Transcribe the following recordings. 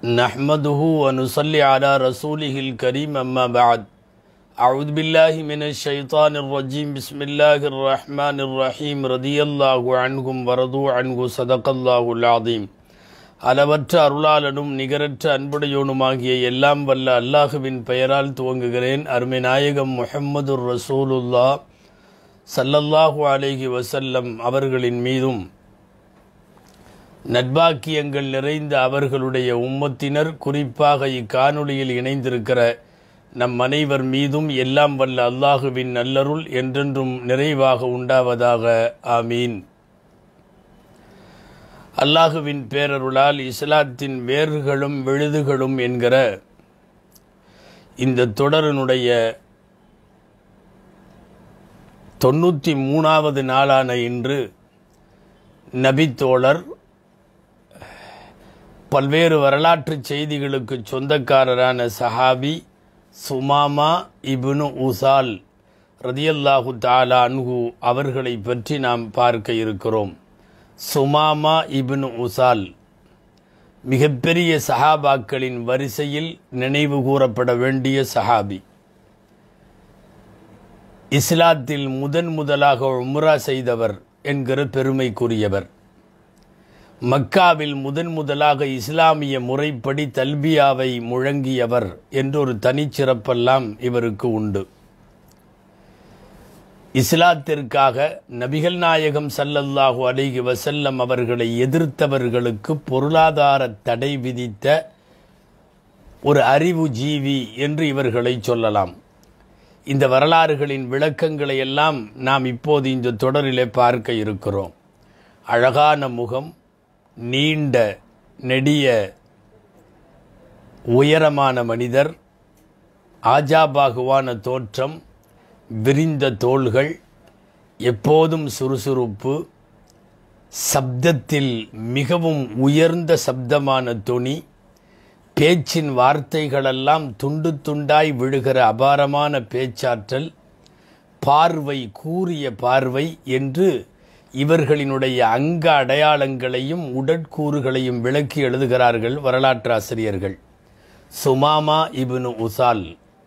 نحمده ونصلي على رسوله الكريم أما بعد أعوذ بالله من الشيطان الرجيم بسم الله الرحمن الرحيم رضي الله عنهم ورضوا عنه صدق الله العظيم அளவற்ற அருளாளனும் நிகரற்ற அன்புடையோனுமாகிய எல்லாம் வல்ல அல்லாஹுவின் பெயரால் துவங்குகிறேன் அருமை நாயகம் முஹம்மது ரசூலுல்லா சல்லல்லாஹு அலைஹி வசல்லம் அவர்களின் மீதும் நட்பாக்கியங்கள் நிறைந்த அவர்களுடைய உம்மத்தினர் குறிப்பாக இக்காணொளியில் இணைந்திருக்கிற நம் அனைவர் மீதும் எல்லாம் வல்ல அல்லாஹுவின் நல்லருள் என்றென்றும் நிறைவாக உண்டாவதாக ஆமீன் அல்லாஹுவின் பேரருளால் இஸ்லாத்தின் வேர்களும் விழுதுகளும் என்கிற இந்த தொடரினுடைய தொண்ணூற்றி மூணாவது நாளான இன்று நபித்தோழர் பல்வேறு வரலாற்று செய்திகளுக்கு சொந்தக்காரரான சஹாபி சுமாமா இப்னு உசால் ரதியல்லாஹு தாலா அன்ஹு அவர்களை பற்றி நாம் பார்க்க இருக்கிறோம் சுமாமா இப்னு உசால் மிகப்பெரிய சஹாபாக்களின் வரிசையில் நினைவு கூறப்பட வேண்டிய சஹாபி இஸ்லாத்தில் முதன் முதலாக உம்ரா செய்தவர் என்கிற பெருமைக்குரியவர் மக்காவில் முதன் முதலாக இஸ்லாமிய முறைப்படி தல்பியாவை முழங்கியவர் என்றொரு தனிச்சிறப்பெல்லாம் இவருக்கு உண்டு இஸ்லாத்திற்காக நபிகள் நாயகம் சல்லல்லாஹு அலிஹி வசல்லம் அவர்களை எதிர்த்தவர்களுக்கு பொருளாதார தடை விதித்த ஒரு அறிவு ஜீவி என்று இவர்களை சொல்லலாம் இந்த வரலாறுகளின் விளக்கங்களை எல்லாம் நாம் இப்போது இந்த தொடரிலே பார்க்க இருக்கிறோம் அழகான முகம் நீண்ட நெடிய உயரமான மனிதர் ஆஜாபாகுவான தோற்றம் விரிந்த தோள்கள் எப்போதும் சுறுசுறுப்பு சப்தத்தில் மிகவும் உயர்ந்த சப்தமான தொனி பேச்சின் வார்த்தைகளெல்லாம் துண்டு துண்டாய் விழுகிற அபாரமான பேச்சாற்றல் பார்வை கூறிய பார்வை என்று இவர்களினுடைய அங்க அடையாளங்களையும் உடற்கூறுகளையும் விளக்கி எழுதுகிறார்கள் வரலாற்று ஆசிரியர்கள் சுமாமா இபின் உசால்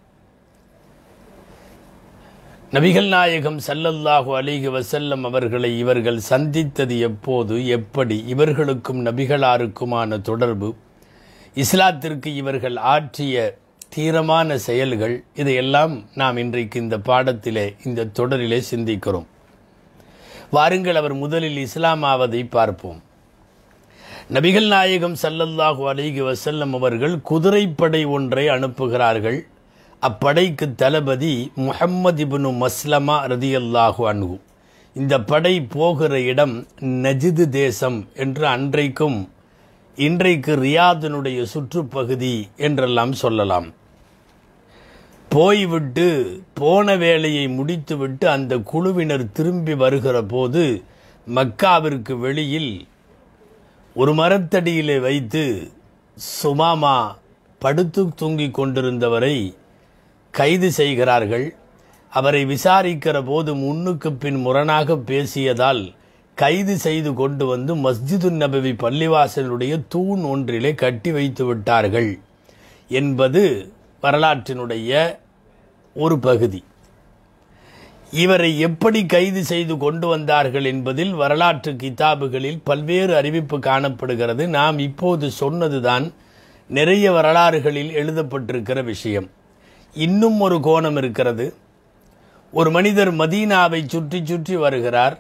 நபிகள் நாயகம் சல்லல்லாஹு அலிஹி வசல்லம் அவர்களை இவர்கள் சந்தித்தது எப்போது எப்படி இவர்களுக்கும் நபிகளாருக்குமான தொடர்பு இஸ்லாத்திற்கு இவர்கள் ஆற்றிய தீரமான செயல்கள் இதையெல்லாம் நாம் இன்றைக்கு இந்த பாடத்திலே இந்த தொடரிலே சிந்திக்கிறோம் வாருங்கள் அவர் முதலில் இஸ்லாமாவதை பார்ப்போம் நபிகள் நாயகம் சல்லல்லாஹு அலிஹி வசல்லம் அவர்கள் குதிரைப்படை ஒன்றை அனுப்புகிறார்கள் அப்படைக்கு தளபதி முஹம்மது இபுனு மஸ்லமா ரதியல்லாஹு அன்ஹு இந்த படை போகிற இடம் நஜிது தேசம் என்று அன்றைக்கும் இன்றைக்கு ரியாதனுடைய சுற்றுப்பகுதி என்றெல்லாம் சொல்லலாம் போய்விட்டு போன வேலையை முடித்துவிட்டு அந்த குழுவினர் திரும்பி வருகிற போது மக்காவிற்கு வெளியில் ஒரு மரத்தடியிலே வைத்து சுமாமா படுத்து தூங்கிக் கொண்டிருந்தவரை கைது செய்கிறார்கள் அவரை விசாரிக்கிற போது முன்னுக்கு பின் முரணாக பேசியதால் கைது செய்து கொண்டு வந்து மஸ்ஜிது நபவி பள்ளிவாசலுடைய தூண் ஒன்றிலே கட்டி வைத்து விட்டார்கள் என்பது வரலாற்றினுடைய ஒரு பகுதி இவரை எப்படி கைது செய்து கொண்டு வந்தார்கள் என்பதில் வரலாற்று கிதாபுகளில் பல்வேறு அறிவிப்பு காணப்படுகிறது நாம் இப்போது சொன்னதுதான் நிறைய வரலாறுகளில் எழுதப்பட்டிருக்கிற விஷயம் இன்னும் ஒரு கோணம் இருக்கிறது ஒரு மனிதர் மதீனாவை சுற்றி சுற்றி வருகிறார்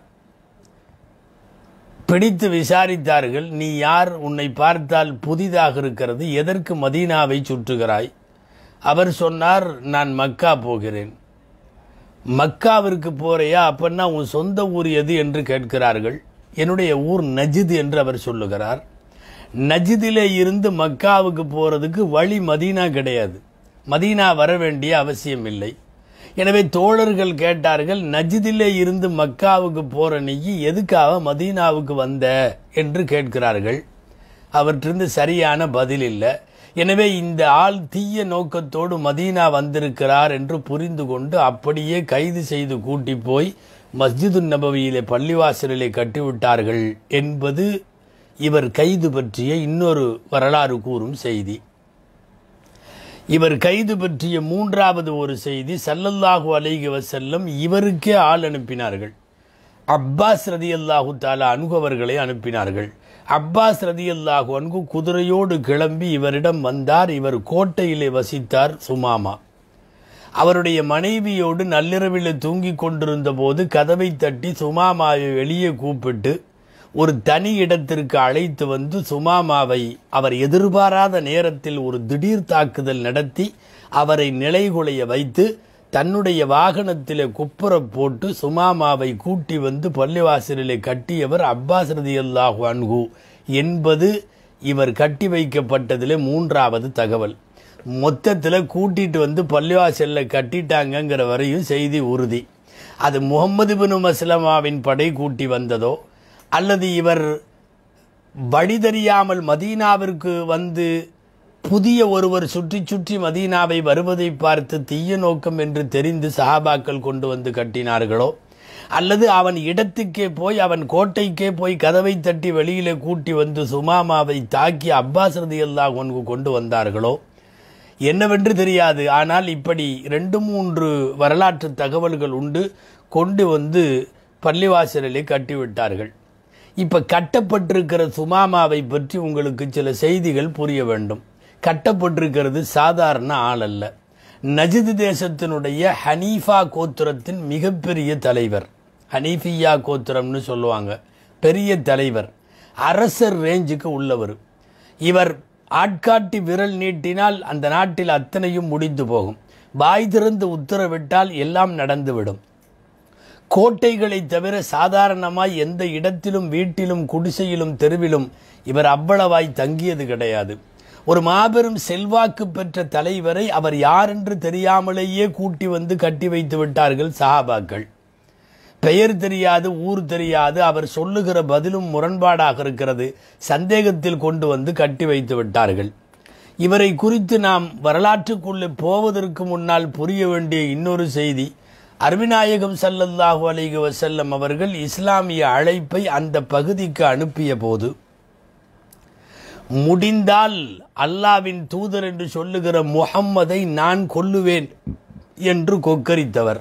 பிடித்து விசாரித்தார்கள் நீ யார் உன்னை பார்த்தால் புதிதாக இருக்கிறது எதற்கு மதீனாவை சுற்றுகிறாய் அவர் சொன்னார் நான் மக்கா போகிறேன் மக்காவிற்கு போறையா அப்பன்னா உன் சொந்த ஊர் எது என்று கேட்கிறார்கள் என்னுடைய ஊர் நஜித் என்று அவர் சொல்லுகிறார் நஜிதிலே இருந்து மக்காவுக்கு போறதுக்கு வழி மதீனா கிடையாது மதீனா வர வேண்டிய அவசியம் இல்லை எனவே தோழர்கள் கேட்டார்கள் நஜிதிலே இருந்து மக்காவுக்கு போற நீ எதுக்காக மதீனாவுக்கு வந்த என்று கேட்கிறார்கள் அவற்றிருந்து சரியான பதில் இல்லை எனவே இந்த ஆள் தீய நோக்கத்தோடு மதீனா வந்திருக்கிறார் என்று புரிந்து கொண்டு அப்படியே கைது செய்து கூட்டி போய் மஸ்ஜிது நபவியிலே பள்ளிவாசலிலே கட்டிவிட்டார்கள் என்பது இவர் கைது பற்றிய இன்னொரு வரலாறு கூறும் செய்தி இவர் கைது பற்றிய மூன்றாவது ஒரு செய்தி சல்லல்லாஹு அலைஹி வஸல்லம் இவருக்கே ஆள் அனுப்பினார்கள் அப்பாஸ் ரதியல்லாஹு தாலா அன்கு அவர்களை அனுப்பினார்கள் அப்பாஸ் ரதியல்லாஹு அன்கு குதிரையோடு கிளம்பி இவரிடம் வந்தார் இவர் கோட்டையிலே வசித்தார் சுமாமா அவருடைய மனைவியோடு நள்ளிரவில் தூங்கிக் கொண்டிருந்த போது கதவை தட்டி சுமாமாவை வெளியே கூப்பிட்டு ஒரு தனி இடத்திற்கு அழைத்து வந்து சுமாமாவை அவர் எதிர்பாராத நேரத்தில் ஒரு திடீர் தாக்குதல் நடத்தி அவரை நிலைகுலைய வைத்து தன்னுடைய வாகனத்திலே குப்புற போட்டு சுமாமாவை கூட்டி வந்து பள்ளிவாசலிலே கட்டியவர் அப்பாஸ் ரதியல்லாஹு அன்ஹு என்பது இவர் கட்டி வைக்கப்பட்டதிலே மூன்றாவது தகவல் மொத்தத்தில் கூட்டிட்டு வந்து பள்ளிவாசல்ல கட்டிட்டாங்கங்கிற வரையும் செய்தி உறுதி அது முகமது பின் மஸ்லமாவின் படை கூட்டி வந்ததோ அல்லது இவர் வழி தெரியாமல் மதீனாவிற்கு வந்து புதிய ஒருவர் சுற்றி சுற்றி மதீனாவை வருவதை பார்த்து தீய நோக்கம் என்று தெரிந்து சஹாபாக்கள் கொண்டு வந்து கட்டினார்களோ அல்லது அவன் இடத்துக்கே போய் அவன் கோட்டைக்கே போய் கதவை தட்டி வெளியிலே கூட்டி வந்து சுமாமாவை தாக்கி அப்பாஸ் ரதியல்லாஹு அன்ஹு கொண்டு வந்தார்களோ என்னவென்று தெரியாது ஆனால் இப்படி ரெண்டு மூன்று வரலாற்று தகவல்கள் உண்டு கொண்டு வந்து பள்ளிவாசலிலே கட்டிவிட்டார்கள் இப்ப கட்டப்பட்டிருக்கிற சுமாமாவை பற்றி உங்களுக்கு சில செய்திகள் புரிய வேண்டும் கட்டப்பட்டிருக்கிறது சாதாரண ஆள் அல்ல நஜிது தேசத்தினுடைய ஹனீஃபா கோத்திரத்தின் மிகப்பெரிய தலைவர் ஹனீஃபியா கோத்திரம்னு சொல்லுவாங்க பெரிய தலைவர் அரசர் ரேஞ்சுக்கு உள்ளவர் இவர் ஆட்காட்டி விரல் நீட்டினால் அந்த நாட்டில் அத்தனையும் முடிந்து போகும் வாய் திறந்து உத்தரவிட்டால் எல்லாம் நடந்துவிடும் கோட்டைகளை தவிர சாதாரணமாய் எந்த இடத்திலும் வீட்டிலும் குடிசையிலும் தெருவிலும் இவர் அவ்வளவாய் தங்கியது கிடையாது ஒரு மாபெரும் செல்வாக்கு பெற்ற தலைவரை அவர் யாரென்று தெரியாமலேயே கூட்டி வந்து கட்டி வைத்து விட்டார்கள் சஹாபாக்கள் பெயர் தெரியாது ஊர் தெரியாது அவர் சொல்லுகிற பதிலும் முரண்பாடாக இருக்கிறது சந்தேகத்தில் கொண்டு வந்து கட்டி வைத்து விட்டார்கள் இவரை குறித்து நாம் வரலாற்றுக்குள்ளே போவதற்கு முன்னால் புரிய வேண்டிய இன்னொரு செய்தி அருவிநாயகம் சல்லல்லாஹு அலைஹி வஸல்லம் அவர்கள் இஸ்லாமிய அழைப்பை அந்த பகுதிக்கு அனுப்பிய போது முடிந்தால் அல்லாவின் தூதர் என்று சொல்லுகிற முஹம்மதை நான் கொல்லுவேன் என்று கொக்கரித்தவர்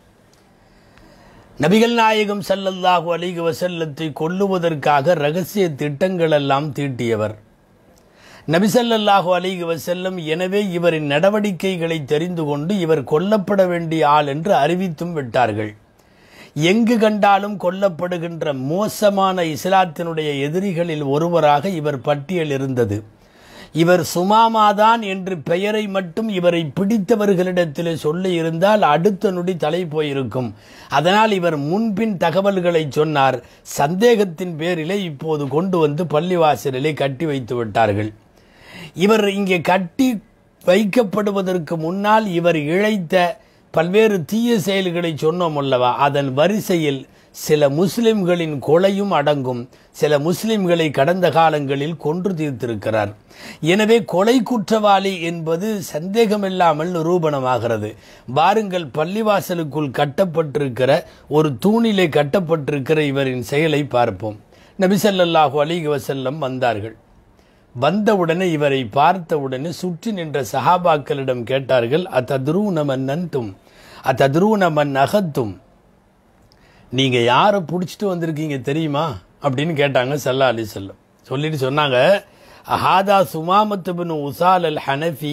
நபிகள் நாயகம் சல்லல்லாஹு அலைஹி வஸல்லத்தை கொல்லுவதற்காக ரகசிய திட்டங்கள் எல்லாம் தீட்டியவர் நபிசல்லாஹு அலைஹி வஸல்லம் எனவே இவரின் நடவடிக்கைகளை தெரிந்து கொண்டு இவர் கொல்லப்பட வேண்டிய ஆள் என்று அறிவித்தும் விட்டார்கள் எங்கு கண்டாலும் கொல்லப்படுகின்ற மோசமான இஸ்லாத்தினுடைய எதிரிகளில் ஒருவராக இவர் பட்டியல் இருந்தது இவர் சுமாமாதான் என்று பெயரை மட்டும் இவரை பிடித்தவர்களிடத்தில் சொல்லி இருந்தால் அடுத்த நொடி தலை போயிருக்கும் அதனால் இவர் முன்பின் தகவல்களை சொன்னார் சந்தேகத்தின் பேரிலே இப்போது கொண்டு வந்து பள்ளிவாசலிலே கட்டி வைத்து விட்டார்கள் இவர் இங்கே கட்டி வைக்கப்படுவதற்கு முன்னால் இவர் இழைத்த பல்வேறு தீய செயல்களை சொன்னோம் அல்லவா அதன் வரிசையில் சில முஸ்லிம்களின் கொலையும் அடங்கும் சில முஸ்லிம்களை கடந்த காலங்களில் கொன்று தீர்த்திருக்கிறார் எனவே கொலை குற்றவாளி என்பது சந்தேகமில்லாமல் நிரூபணமாகிறது வாருங்கள் பள்ளிவாசலுக்குள் கட்டப்பட்டிருக்கிற ஒரு தூணிலே கட்டப்பட்டிருக்கிற இவரின் செயலை பார்ப்போம் நபிசல்லாஹு அலிக வசல்லம் வந்தார்கள் வந்தவுடனே இவரை பார்த்தவுடனே சுற்றி நின்ற சஹாபாக்களிடம் கேட்டார்கள் அத்தத்ரூனமன் நன்தும் அத்தத்ரூனமன் அகத்தும் நீங்க யாரை பிடிச்சிட்டு வந்திருக்கீங்க தெரியுமா அப்படின்னு கேட்டாங்க சல்லா அலி செல்லம் சொல்லிட்டு சொன்னாங்க ஹாதா சுமாமத்து பின் உசால் அல் ஹனஃபி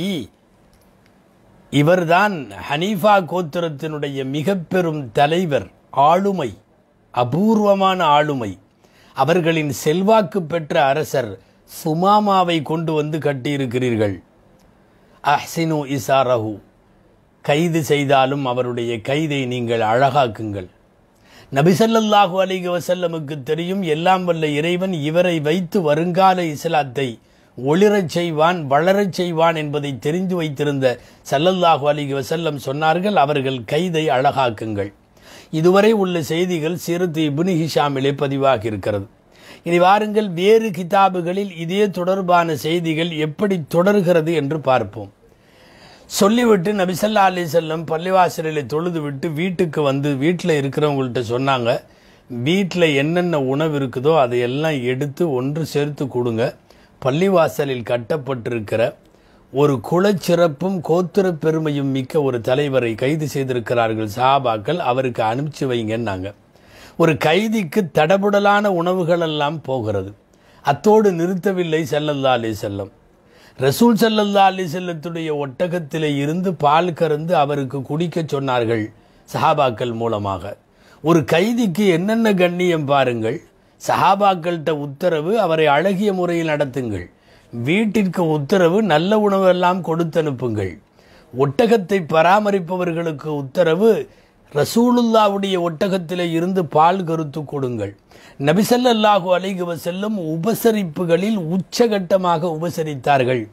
இவர்தான் ஹனீஃபா கோத்திரத்தினுடைய மிக பெரும் தலைவர் ஆளுமை அபூர்வமான ஆளுமை அவர்களின் செல்வாக்கு பெற்ற அரசர் சுமாமாவை கொண்டு வந்து கட்டியிருக்கிறீர்கள் அஹ்சினு இசாரஹு கைது செய்தாலும் அவருடைய கைதை நீங்கள் அழகாக்குங்கள் நபிசல்லாஹு அலிக வசல்லமுக்கு தெரியும் எல்லாம் வல்ல இறைவன் இவரை வைத்து வருங்கால இஸ்லாத்தை ஒளிரச் செய்வான் வளரச் செய்வான் என்பதை தெரிந்து வைத்திருந்த சல்லல்லாஹு அலிக வசல்லம் சொன்னார்கள் அவர்கள் கைதை அழகாக்குங்கள் இதுவரை உள்ள செய்திகள் சிறுத்து இபுனி ஹிஷாமிலே பதிவாகி இருக்கிறது இனி வாருங்கள் வேறு கிதாபுகளில் இதே தொடர்பான செய்திகள் எப்படி தொடர்கிறது என்று பார்ப்போம் சொல்லிவிட்டு நபிசல்லா அலி செல்லம் பள்ளிவாசலில் தொழுது விட்டு வீட்டுக்கு வந்து வீட்டில் இருக்கிறவங்கள்ட்ட சொன்னாங்க வீட்டில் என்னென்ன உணவு இருக்குதோ அதையெல்லாம் எடுத்து ஒன்று சேர்த்து கொடுங்க பள்ளிவாசலில் கட்டப்பட்டிருக்கிற ஒரு குலச்சிறப்பும் கோத்திர பெருமையும் மிக்க ஒரு தலைவரை கைது செய்திருக்கிறார்கள் சஹாபாக்கள் அவருக்கு அனுப்பிச்சு வைங்கன்னாங்க ஒரு கைதிக்கு தடபுடலான உணவுகள் எல்லாம் போகிறது அத்தோடு நிறுத்தவில்லை செல்லல்லா அலி செல்லம் ரசூல் செல்லல்லா அலி செல்லத்துடைய ஒட்டகத்திலே இருந்து பால் கறந்து அவருக்கு குடிக்க சொன்னார்கள் சஹாபாக்கள் மூலமாக ஒரு கைதிக்கு என்னென்ன கண்ணியம் பாருங்கள் சஹாபாக்கள்கிட்ட உத்தரவு அவரை அழகிய முறையில் நடத்துங்கள் வீட்டிற்கு உத்தரவு நல்ல உணவெல்லாம் கொடுத்து அனுப்புங்கள் ஒட்டகத்தை பராமரிப்பவர்களுக்கு உத்தரவு ரசூலுல்லாவுடைய ஒட்டகத்திலே இருந்து பால் கருத்து கொடுங்கள் நபிசல்லாஹு அலைஹி வஸல்லம் உபசரிப்புகளில் உச்சகட்டமாக உபசரித்தார்கள்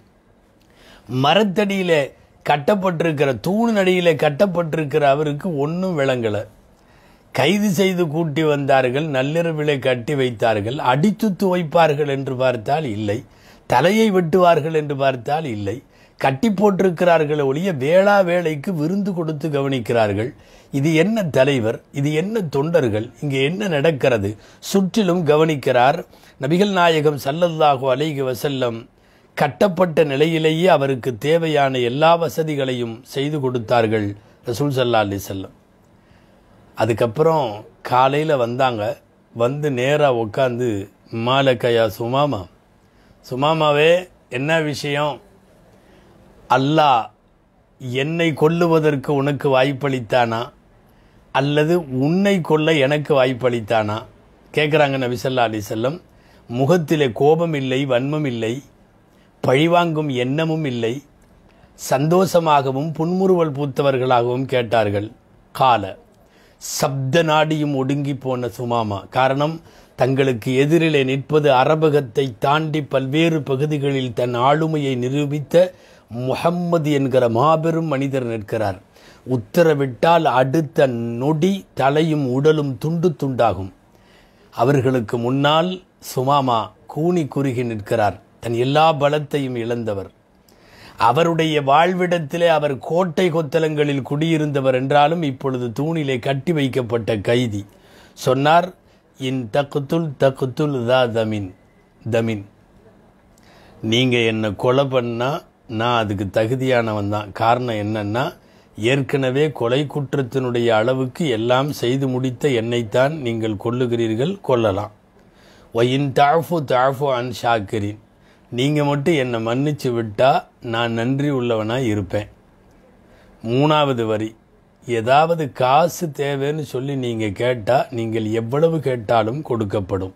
மரத்தடியிலே கட்டப்பட்டிருக்கிற தூண் அடியிலே கட்டப்பட்டிருக்கிற அவருக்கு ஒன்றும் விளங்கலை கைது செய்து கூட்டி வந்தார்கள் நள்ளிரவிலே கட்டி வைத்தார்கள் அடித்து துவைப்பார்கள் என்று பார்த்தால் இல்லை தலையை வெட்டுவார்கள் என்று பார்த்தால் இல்லை கட்டி போட்டிருக்கிறார்கள் ஒழிய வேளா வேளைக்கு விருந்து கொடுத்து கவனிக்கிறார்கள் இது என்ன தலைவர் இது என்ன தொண்டர்கள் இங்கே என்ன நடக்கிறது சுற்றிலும் கவனிக்கிறார் நபிகள் நாயகம் சல்லல்லாஹு அலைஹி வசல்லம் கட்டப்பட்ட நிலையிலேயே அவருக்கு தேவையான எல்லா வசதிகளையும் செய்து கொடுத்தார்கள் ரசூல் சல்லா அலி செல்லம் அதுக்கப்புறம் காலையில் வந்தாங்க வந்து நேராக உட்காந்து மாலக்கையா சுமாமா சுமாமாவே என்ன விஷயம் அல்லாஹ் என்னை கொல்லுவதற்கு உனக்கு வாய்ப்பளித்தானா அல்லது உன்னை கொல்ல எனக்கு வாய்ப்பளித்தானா கேட்குறாங்க நபிசல்லா அலி செல்லம் முகத்திலே கோபம் இல்லை வன்மம் இல்லை பழிவாங்கும் எண்ணமும் இல்லை சந்தோஷமாகவும் புன்முறுவல் பூத்தவர்களாகவும் கேட்டார்கள் கால சப்த நாடியும் ஒடுங்கி போன சுமாமா காரணம் தங்களுக்கு எதிரிலே நிற்பது அரபகத்தை தாண்டி பல்வேறு பகுதிகளில் தன் ஆளுமையை நிரூபித்த முஹம்மது என்கிற மாபெரும் மனிதர் நிற்கிறார் உத்தரவிட்டால் அடுத்த நொடி தலையும் உடலும் துண்டு துண்டாகும் அவர்களுக்கு முன்னால் சுமாமா கூனி குறுகி நிற்கிறார் தன் எல்லா பலத்தையும் இழந்தவர் அவருடைய வாழ்விடத்திலே அவர் கோட்டை கொத்தலங்களில் குடியிருந்தவர் என்றாலும் இப்பொழுது தூணிலே கட்டி வைக்கப்பட்ட கைதி சொன்னார் இன் தக்குத்துல் தக்குத்துல் தா தமின் தமின் நீங்கள் என்னை கொலை பண்ணா நான் அதுக்கு தகுதியானவன் தான் காரணம் என்னன்னா ஏற்கனவே கொலை குற்றத்தினுடைய அளவுக்கு எல்லாம் செய்து முடித்த என்னைத்தான் நீங்கள் கொல்லுகிறீர்கள் கொல்லலாம் ஒயின் தாஃபு தாஃபு அன் ஷாக்கிரின் நீங்கள் மட்டும் என்னை மன்னிச்சு விட்டா நான் நன்றி உள்ளவனாக இருப்பேன் மூணாவது வரி ஏதாவது காசு தேவைன்னு சொல்லி நீங்கள் கேட்டால் நீங்கள் எவ்வளவு கேட்டாலும் கொடுக்கப்படும்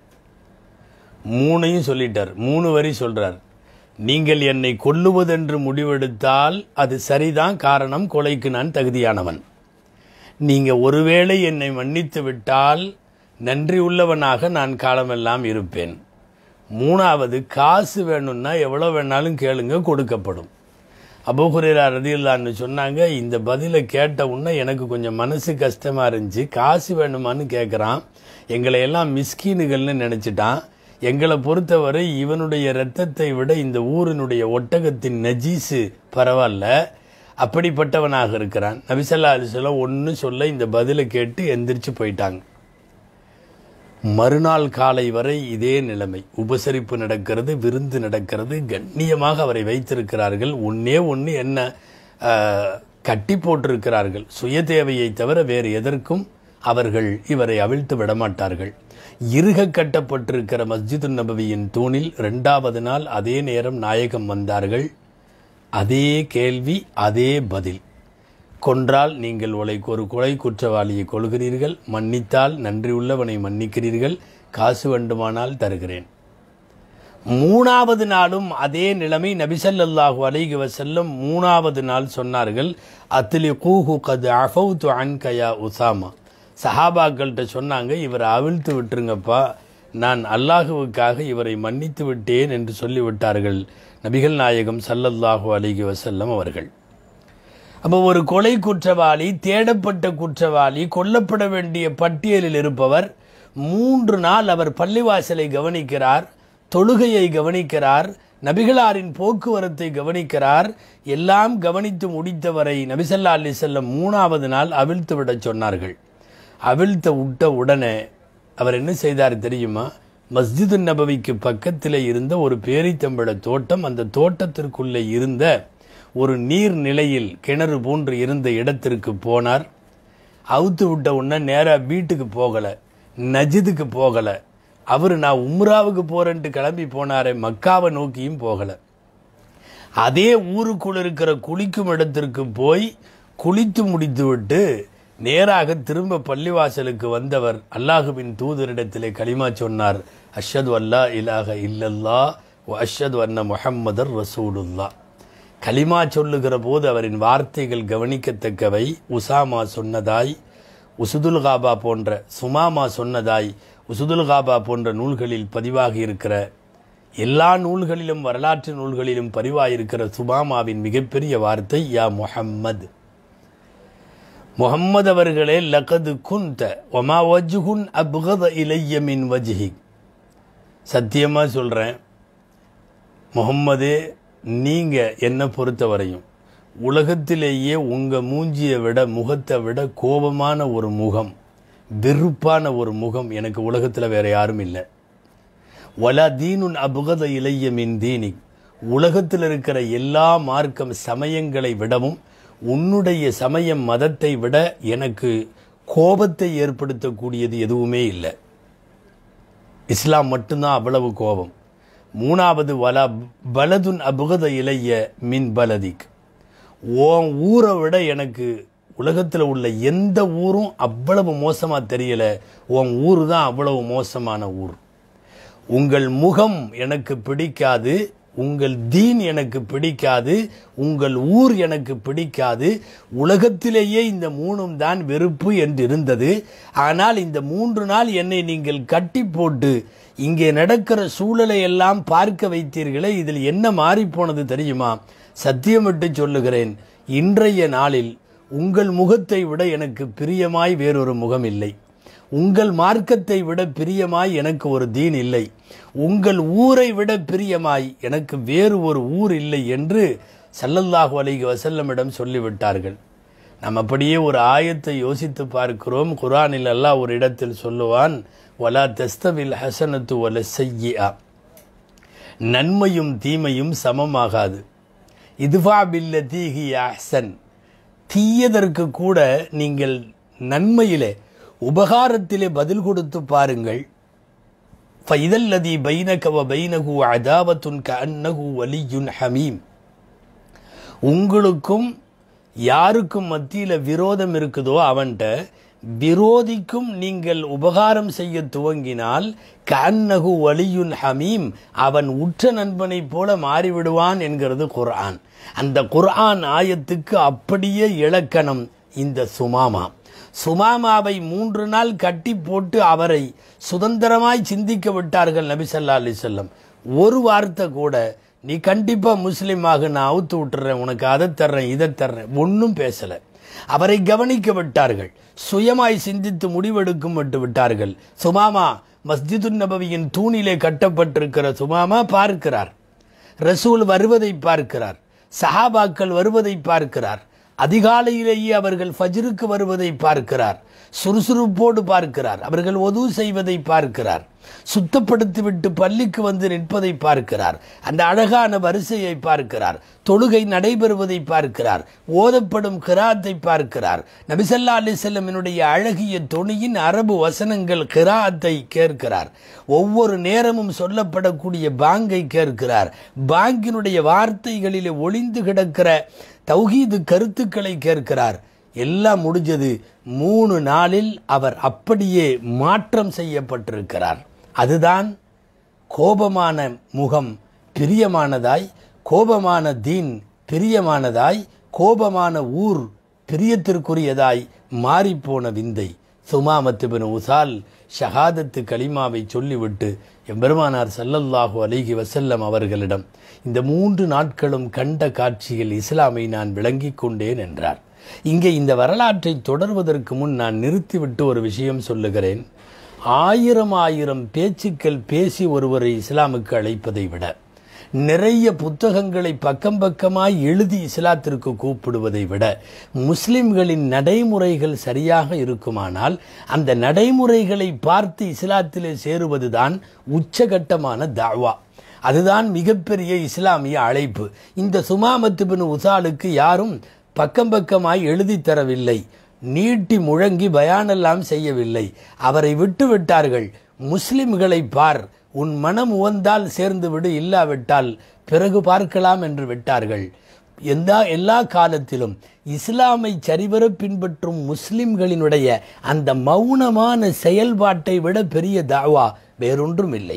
மூணையும் சொல்லிட்டார் மூணு வரி சொல்கிறார் நீங்கள் என்னை கொல்லுவதென்று முடிவெடுத்தால் அது சரிதான் காரணம் கொலைக்கு நான் தகுதியானவன் நீங்கள் ஒருவேளை என்னை மன்னித்து விட்டால் நன்றி உள்ளவனாக நான் காலமெல்லாம் இருப்பேன் மூணாவது காசு வேணும்னா எவ்வளோ வேணாலும் கேளுங்க கொடுக்கப்படும் அபோகுரேரா ரதியில்லான்னு சொன்னாங்க இந்த பதிலை கேட்ட உடனே எனக்கு கொஞ்சம் மனசு கஷ்டமாக இருந்துச்சு காசு வேணுமான்னு கேட்குறான் எங்களை எல்லாம் மிஸ்கீனுகள்னு நினச்சிட்டான் எங்களை பொறுத்தவரை இவனுடைய இரத்தத்தை விட இந்த ஊரினுடைய ஒட்டகத்தின் நஜீஸு பரவாயில்ல அப்படிப்பட்டவனாக இருக்கிறான் நபிசல்லா அலிசல்லாம் ஒன்று சொல்ல இந்த பதிலை கேட்டு எந்திரிச்சு போயிட்டாங்க மறுநாள் காலை வரை இதே நிலைமை உபசரிப்பு நடக்கிறது விருந்து நடக்கிறது கண்ணியமாக அவரை வைத்திருக்கிறார்கள் ஒன்னே ஒன்று என்ன கட்டி போட்டிருக்கிறார்கள் சுய தேவையை தவிர வேறு எதற்கும் அவர்கள் இவரை அவிழ்த்து விடமாட்டார்கள் இருக கட்டப்பட்டிருக்கிற மஸ்ஜிது நபவியின் தூணில் இரண்டாவது நாள் அதே நேரம் நாயகம் வந்தார்கள் அதே கேள்வி அதே பதில் கொன்றால் நீங்கள் உலை ஒரு கொலை குற்றவாளியை கொள்கிறீர்கள் மன்னித்தால் நன்றியுள்ளவனை மன்னிக்கிறீர்கள் காசு வேண்டுமானால் தருகிறேன் மூணாவது நாளும் அதே நிலைமை நபிசல்லாஹு அலைஹி வசல்லம் மூணாவது நாள் சொன்னார்கள் அத்லி கூஹு கது அஃபவுத்து அன்கயா உசாமா சஹாபாக்கள்கிட்ட சொன்னாங்க இவரை அவிழ்த்து விட்டுருங்கப்பா நான் அல்லாஹுவுக்காக இவரை மன்னித்து விட்டேன் என்று சொல்லிவிட்டார்கள் நபிகள் நாயகம் சல்லல்லாஹு அலைஹி வசல்லம் அவர்கள் அப்போ ஒரு கொலை குற்றவாளி தேடப்பட்ட குற்றவாளி கொல்லப்பட வேண்டிய பட்டியலில் இருப்பவர் மூன்று நாள் அவர் பள்ளிவாசலை கவனிக்கிறார் தொழுகையை கவனிக்கிறார் நபிகளாரின் போக்குவரத்தை கவனிக்கிறார் எல்லாம் கவனித்து முடித்தவரை நபிசல்லா அலி செல்லம் மூணாவது நாள் அவிழ்த்து விடச் சொன்னார்கள் அவிழ்த்த விட்ட உடனே அவர் என்ன செய்தார் தெரியுமா மஸ்ஜிது நபவிக்கு பக்கத்தில் இருந்த ஒரு பேரித்தம்பழ தோட்டம் அந்த தோட்டத்திற்குள்ளே இருந்த ஒரு நீர் நிலையில் கிணறு போன்று இருந்த இடத்திற்கு போனார் அவுத்து விட்ட உடனே நேராக வீட்டுக்கு போகலை நஜிதுக்கு போகலை அவர் நான் உம்ராவுக்கு போறேன்ட்டு கிளம்பி போனாரே மக்காவை நோக்கியும் போகலை அதே ஊருக்குள் இருக்கிற குளிக்கும் இடத்திற்கு போய் குளித்து முடித்துவிட்டு நேராக திரும்ப பள்ளிவாசலுக்கு வந்தவர் அல்லாஹுவின் தூதரிடத்திலே களிமா சொன்னார் அஷ்ஹது அல்லா இலாஹ இல்லல்லா வ அஷ்ஹது அன்ன முஹம்மதர் ரசூலுல்லா கலிமா சொல்லுகிற போது அவரின் வார்த்தைகள் கவனிக்கத்தக்கவை உசாமா சொன்னதாய் உசுதுல் காபா போன்ற சுமாமா சொன்னதாய் உசுதுல் காபா போன்ற நூல்களில் பதிவாகி இருக்கிற எல்லா நூல்களிலும் வரலாற்று நூல்களிலும் பதிவாயிருக்கிற சுமாமாவின் மிகப்பெரிய வார்த்தை யா முஹம்மது முகம்மது அவர்களே லகது குந்த ஒமா வஜ்ஹுன் அப்கத இலைய மின் வஜ்ஹி சத்தியமாக சொல்கிறேன் முகம்மதே நீங்கள் என்னை பொறுத்தவரையும் உலகத்திலேயே உங்கள் மூஞ்சியை விட முகத்தை விட கோபமான ஒரு முகம் வெறுப்பான ஒரு முகம் எனக்கு உலகத்தில் வேற யாரும் இல்லை வலா தீனுன் அபுகத இலைய மின் தீனி உலகத்தில் இருக்கிற எல்லா மார்க்கம் சமயங்களை விடவும் உன்னுடைய சமயம் மதத்தை விட எனக்கு கோபத்தை ஏற்படுத்தக்கூடியது எதுவுமே இல்லை இஸ்லாம் மட்டும்தான் அவ்வளவு கோபம் மூணாவது வலா பலதுன் அபுகத இலைய மின் பலதிக் உன் ஊரை விட எனக்கு உலகத்தில் உள்ள எந்த ஊரும் அவ்வளவு மோசமாக தெரியல உன் ஊர் தான் அவ்வளவு மோசமான ஊர் உங்கள் முகம் எனக்கு பிடிக்காது உங்கள் தீன் எனக்கு பிடிக்காது உங்கள் ஊர் எனக்கு பிடிக்காது உலகத்திலேயே இந்த மூணும் தான் வெறுப்பு என்று இருந்தது ஆனால் இந்த மூன்று நாள் என்னை நீங்கள் கட்டி போட்டு இங்கே நடக்கிற சூழலை எல்லாம் பார்க்க வைத்தீர்களே இதில் என்ன மாறிப்போனது தெரியுமா சத்தியமிட்டு சொல்லுகிறேன் இன்றைய நாளில் உங்கள் முகத்தை விட எனக்கு பிரியமாய் வேறொரு முகம் இல்லை உங்கள் மார்க்கத்தை விட பிரியமாய் எனக்கு ஒரு தீன் இல்லை உங்கள் ஊரை விட பிரியமாய் எனக்கு வேறு ஒரு ஊர் இல்லை என்று சல்லல்லாஹு அலைஹி வசல்லமிடம் சொல்லிவிட்டார்கள் நாம் அப்படியே ஒரு ஆயத்தை யோசித்து பார்க்கிறோம் குரானில் அல்லாஹ் ஒரு இடத்தில் சொல்லுவான் வலா தஸ்தவில் ஹசனத்து வல செய்யா நன்மையும் தீமையும் சமமாகாது இதுவா பில்ல தீஹி அஹ்சன் தீயதற்கு கூட நீங்கள் நன்மையிலே உபகாரத்திலே பதில் கொடுத்து பாருங்கள் ஃபைதல்லதி பைனக வ பைனகு அதாவத்துன் கஅன்னஹு வலியுன் ஹமீம் உங்களுக்கும் யாருக்கும் மத்தியில் விரோதம் இருக்குதோ அவன்கிட்ட விரோதிக்கும் நீங்கள் உபகாரம் செய்ய துவங்கினால் கண்ணகு வலியுன் ஹமீம் அவன் உற்ற நண்பனைப் போல மாறிவிடுவான் என்கிறது குர்ஆன் அந்த குர்ஆன் ஆயத்துக்கு அப்படியே இலக்கணம் இந்த சுமாமா சுமாமாவை மூன்று நாள் கட்டி போட்டு அவரை சுதந்திரமாய் சிந்திக்க விட்டார்கள் நபி ஸல்லல்லாஹு அலைஹி வஸல்லம் ஒரு வார்த்தை கூட நீ கண்டிப்பா முஸ்லீமாக நான் அவுத்து விட்டுறேன் உனக்கு அதை தர்றேன் இதை தர்றேன் ஒன்றும் பேசல அவரை கவனிக்க விட்டார்கள் சுயமாய் சிந்தித்து முடிவெடுக்கும் விட்டு விட்டார்கள் சுமாமா மஸ்ஜிதுன் நபவியின் தூணிலே கட்டப்பட்டிருக்கிற சுமாமா பார்க்கிறார் ரசூல் வருவதை பார்க்கிறார் சஹாபாக்கள் வருவதை பார்க்கிறார் அதிகாலையிலேயே அவர்கள் ஃபஜ்ருக்கு வருவதை பார்க்கிறார் சுறுசுறுப்போடு பார்க்கிறார் அவர்கள் ஒது செய்வதை பார்க்கிறார் சுத்தப்படுத்திவிட்டு பள்ளிக்கு வந்து நிற்பதை பார்க்கிறார் அந்த அழகான வரிசையை பார்க்கிறார் தொழுகை நடைபெறுவதை பார்க்கிறார் ஓதப்படும் கிராத்தை பார்க்கிறார் நபிசல்லா அலி செல்லமினுடைய அழகிய தொனியின் அரபு வசனங்கள் கிராத்தை கேட்கிறார் ஒவ்வொரு நேரமும் சொல்லப்படக்கூடிய பாங்கை கேட்கிறார் பாங்கினுடைய வார்த்தைகளிலே ஒளிந்து கிடக்கிற தௌஹீது கருத்துக்களை கேட்கிறார் எல்லாம் முடிஞ்சது மூணு நாளில் அவர் அப்படியே மாற்றம் செய்யப்பட்டிருக்கிறார் அதுதான் கோபமான முகம் பிரியமானதாய் கோபமான தீன் பிரியமானதாய் கோபமான ஊர் பிரியத்திற்குரியதாய் மாறிப்போன விந்தை சுமாமத்து பின் உசால் ஷஹாதத்து கலிமாவை சொல்லிவிட்டு எம்பெருமானார் சல்லல்லாஹு அலைஹி வசல்லம் அவர்களிடம் இந்த மூன்று நாட்களும் கண்ட காட்சியில் இஸ்லாமை நான் விளங்கிக் கொண்டேன் என்றார் இங்கே இந்த வரலாற்றை தொடர்வதற்கு முன் நான் நிறுத்திவிட்டு ஒரு விஷயம் சொல்லுகிறேன் ஆயிரம் ஆயிரம் பேச்சுக்கள் பேசி ஒருவரை இஸ்லாமுக்கு அழைப்பதை விட நிறைய புத்தகங்களை பக்கம் பக்கமாய் எழுதி இஸ்லாத்திற்கு கூப்பிடுவதை விட முஸ்லிம்களின் நடைமுறைகள் சரியாக இருக்குமானால் அந்த நடைமுறைகளை பார்த்து இஸ்லாத்திலே சேருவதுதான் உச்சகட்டமான தாவா அதுதான் மிகப்பெரிய இஸ்லாமிய அழைப்பு இந்த சுமாமத்து பின் உசாலுக்கு யாரும் பக்கம் பக்கமாய் எழுதி தரவில்லை நீட்டி முழங்கி பயானெல்லாம் செய்யவில்லை அவரை விட்டு விட்டார்கள் முஸ்லிம்களை பார் உன் மனம் உவந்தால் சேர்ந்து விடு இல்லாவிட்டால் பிறகு பார்க்கலாம் என்று விட்டார்கள் எந்த எல்லா காலத்திலும் இஸ்லாமை சரிவர பின்பற்றும் முஸ்லிம்களினுடைய அந்த மௌனமான செயல்பாட்டை விட பெரிய தாவா வேறொன்றும் இல்லை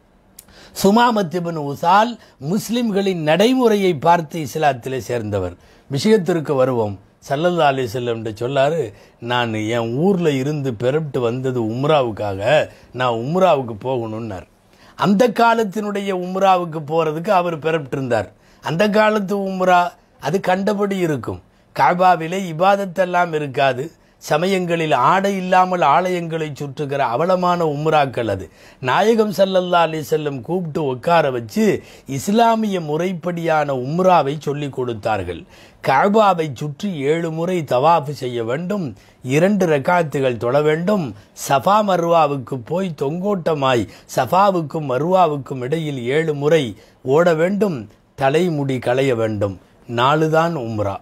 சுமாமத்திபின் உசால் முஸ்லிம்களின் நடைமுறையை பார்த்து இஸ்லாத்திலே சேர்ந்தவர் விஷயத்திற்கு வருவோம் சல்லல்லா அலி செல்லம் சொல்லாரு நான் என் ஊரில் இருந்து பெறப்பட்டு வந்தது உம்ராவுக்காக நான் உம்ராவுக்கு போகணும்னார் அந்த காலத்தினுடைய உம்ராவுக்கு போகிறதுக்கு அவர் பெறப்பட்டு இருந்தார் அந்த காலத்து உம்ரா அது கண்டபடி இருக்கும் காபாவிலே இபாதத்தெல்லாம் இருக்காது சமயங்களில் ஆடை இல்லாமல் ஆலயங்களை சுற்றுகிற அவலமான உம்ராக்கள் அது நாயகம் சல்லல்லா அலி செல்லம் கூப்பிட்டு உட்கார வச்சு இஸ்லாமிய முறைப்படியான உம்ராவை சொல்லி கொடுத்தார்கள் காபாவை சுற்றி ஏழு முறை தவாஃப் செய்ய வேண்டும் இரண்டு ரக்காத்துகள் தொழ வேண்டும் சஃபா மர்வாவுக்கு போய் தொங்கோட்டமாய் சஃபாவுக்கும் மர்வாவுக்கும் இடையில் ஏழு முறை ஓட வேண்டும் தலைமுடி களைய வேண்டும் நாலுதான் உம்ரா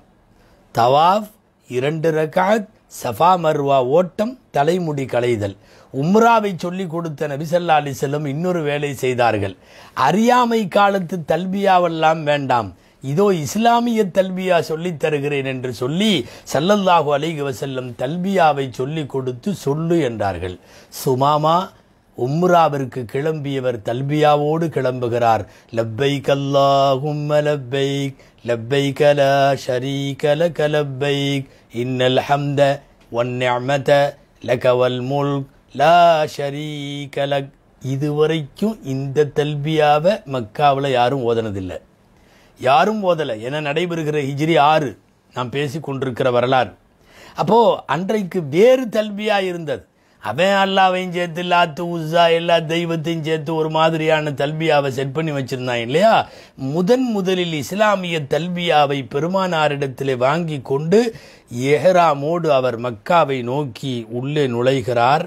தவாஃப் இரண்டு ரக்காத் சஃபா மர்வா ஓட்டம் தலைமுடி களைதல் உம்ராவை சொல்லி கொடுத்த நபிசல்லா அலி செல்லம் இன்னொரு வேலை செய்தார்கள் அறியாமை காலத்து தல்பியாவெல்லாம் வேண்டாம் இதோ இஸ்லாமிய தல்பியா சொல்லித் தருகிறேன் என்று சொல்லி சல்லல்லாஹு அலைஹி வஸல்லம் தல்பியாவை சொல்லி கொடுத்து சொல்லு என்றார்கள் சுமாமா உம்ராவிற்கு கிளம்பியவர் தல்பியாவோடு கிளம்புகிறார் லப்பைக் அல்லாஹும்ம லப்பைக் லப்பைக் லா ஷரீக லக லப்பைக் இன்னல் ஹம்த வன் நிஅமத லக வல் முல்க் லா ஷரீக லக் இதுவரைக்கும் இந்த தல்பியாவை மக்காவில் யாரும் ஓதனதில்லை யாரும் ஓதலை என நடைபெறுகிற ஹிஜ்ரி ஆறு நாம் பேசி கொண்டிருக்கிற வரலாறு அப்போ அன்றைக்கு வேறு தல்பியா இருந்தது அவன் அல்லாவையும் சேர்த்து லாத்து உஸ்ஸா எல்லா தெய்வத்தையும் சேர்த்து ஒரு மாதிரியான தல்பியாவை செட் பண்ணி வச்சிருந்தான் இல்லையா முதன் முதலில் இஸ்லாமிய தல்பியாவை பெருமானாரிடத்திலே வாங்கி கொண்டு எஹராமோடு அவர் மக்காவை நோக்கி உள்ளே நுழைகிறார்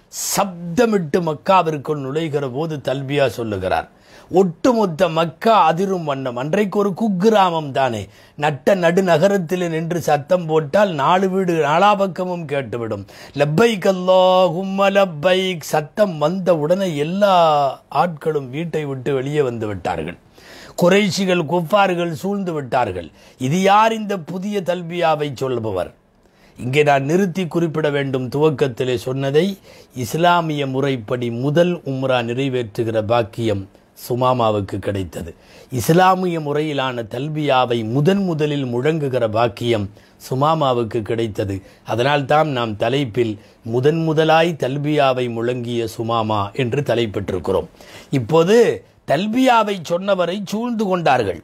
சப்தமிட்டு மக்காவிற்குள் நுழைகிற போது தல்பியா சொல்லுகிறார் ஒட்டுமொத்த மக்கா அதிரும் வண்ணம் அன்றைக்கு ஒரு குக்கிராமம் தானே நட்ட நடுநகரத்தில் நின்று சத்தம் போட்டால் நாலு வீடு நாலா பக்கமும் கேட்டுவிடும் லப்பைக் அல்லாஹும்ம லப்பைக் சத்தம் வந்த உடனே எல்லா ஆட்களும் வீட்டை விட்டு வெளியே வந்து விட்டார்கள் குறைஷிகள் குஃபார்கள் சூழ்ந்து விட்டார்கள் இது யார் இந்த புதிய தல்பியாவை சொல்பவர் இங்கே நான் நிறுத்தி குறிப்பிட வேண்டும் துவக்கத்திலே சொன்னதை இஸ்லாமிய முறைப்படி முதல் உம்ரா நிறைவேற்றுகிற பாக்கியம் சுமாமாவுக்கு கிடைத்தது இஸ்லாமிய முறையிலான தல்பியாவை முதன் முதலில் முழங்குகிற பாக்கியம் சுமாமாவுக்கு கிடைத்தது அதனால்தான் நாம் தலைப்பில் முதன் முதலாய் தல்பியாவை முழங்கிய சுமாமா என்று தலைப்பிட்டிருக்கிறோம் இப்போது தல்பியாவை சொன்னவரை சூழ்ந்து கொண்டார்கள்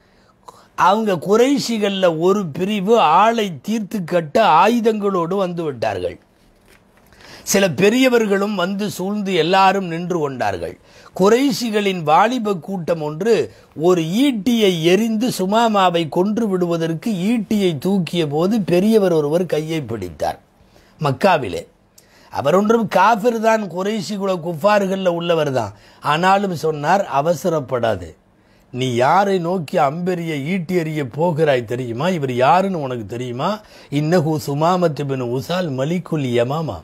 அவங்க குறைஷிகளில் ஒரு பிரிவு ஆளை தீர்த்து கட்ட ஆயுதங்களோடு வந்து விட்டார்கள் சில பெரியவர்களும் வந்து சூழ்ந்து எல்லாரும் நின்று கொண்டார்கள் குறைஷிகளின் வாலிப கூட்டம் ஒன்று ஒரு ஈட்டியை எரிந்து சுமாமாவை கொன்று விடுவதற்கு ஈட்டியை தூக்கிய போது பெரியவர் ஒருவர் கையை பிடித்தார் மக்காவிலே அவர் ஒன்றும் காஃபிர் தான் குறைஷி குல குஃபார்களில் உள்ளவர் தான் ஆனாலும் சொன்னார் அவசரப்படாது நீ யாரை நோக்கி அம்பெரிய ஈட்டி எறிய போகிறாய் தெரியுமா இவர் யாருன்னு உனக்கு தெரியுமா இன்னஹு சுமாமத்து பின் உசால் மலிகுல் யமாமா